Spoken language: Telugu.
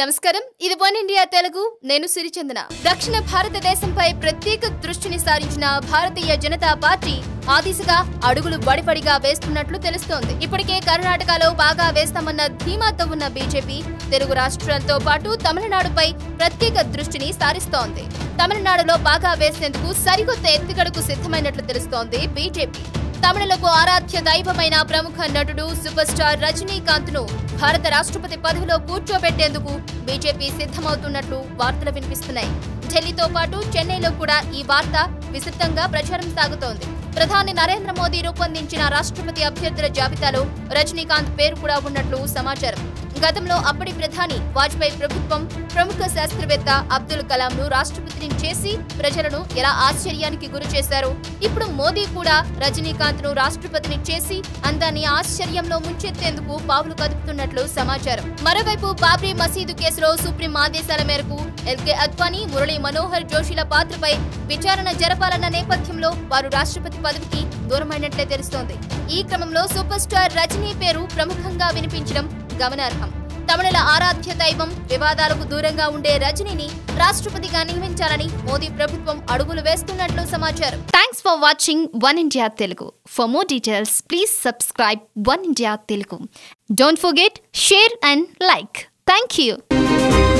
నమస్కారం ఇది వన్ ఇండియా తెలుగు నేను సిరిచందన దక్షిణ భారతదేశంపై ప్రత్యేక దృష్టిని సారించిన భారతీయ జనతా పార్టీ ఆ దిశగా అడుగులు వడివడిగా వేస్తున్నట్లు తెలుస్తోంది ఇప్పటికే కర్ణాటకలో బాగా వేస్తామన్న ధీమాతో ఉన్న బీజేపీ తెలుగు రాష్ట్రాలతో పాటు తమిళనాడుపై ప్రత్యేక దృష్టిని సారిస్తోంది తమిళనాడులో బాగా వేసేందుకు సరికొత్త ఎత్తుగడకు సిద్ధమైనట్లు తెలుస్తోంది బీజేపీ తమిళలకు ఆరాధ్య దైవమైన ప్రముఖ నటుడు సూపర్ స్టార్ రజనీకాంత్ ను భారత రాష్ట్రపతి పదవిలో కూర్చోబెట్టేందుకు బీజేపీ సిద్ధమవుతున్నట్లు వార్తలు వినిపిస్తున్నాయి ఢిల్లీతో పాటు చెన్నైలో కూడా ఈ వార్త విస్తృతంగా ప్రచారం సాగుతోంది ప్రధాని నరేంద్ర మోదీ రూపొందించిన రాష్ట్రపతి అభ్యర్థుల జాబితాలో రజనీకాంత్ పేరు కూడా ఉన్నట్లు సమాచారం గతంలో అప్పటి ప్రధాని వాజ్పేయి ప్రభుత్వం ప్రముఖ శాస్త్రవేత్త అబ్దుల్ కలాం ను రాష్ట్రపతిని చేసి ప్రజలను ఎలా ఆశ్చర్యానికి గురి చేశారు ఇప్పుడు మోదీ కూడా రజనీకాంత్ ను రాష్ట్రపతిని చేసి అందాన్ని ఆశ్చర్యంలో ముంచెత్తేందుకు పావులు కదుపుతున్నట్లు సమాచారం మరోవైపు బాబ్రీ మసీదు కేసులో సుప్రీం ఆదేశాల మేరకు ఎల్కే అద్వానీ మురళీ మనోహర్ జోషిల పాత్రపై విచారణ జరపాలన్న నేపథ్యంలో వారు రాష్ట్రపతి పదవికి దూరమైనట్లే తెలుస్తోంది ఈ క్రమంలో సూపర్ స్టార్ రజనీ పేరు ప్రముఖంగా వినిపించడం గమనార్హం తమిళల ఆరాధ్య దైవం వివాదాలకు దూరంగా ఉండే రజనీని రాష్ట్రపతిగా నియమించాలని మోదీ ప్రభుత్వం అడుగులు వేస్తున్నట్లు సమాచారం thanks for watching one India Telugu for more details please subscribe one India Telugu don't forget share and like thank you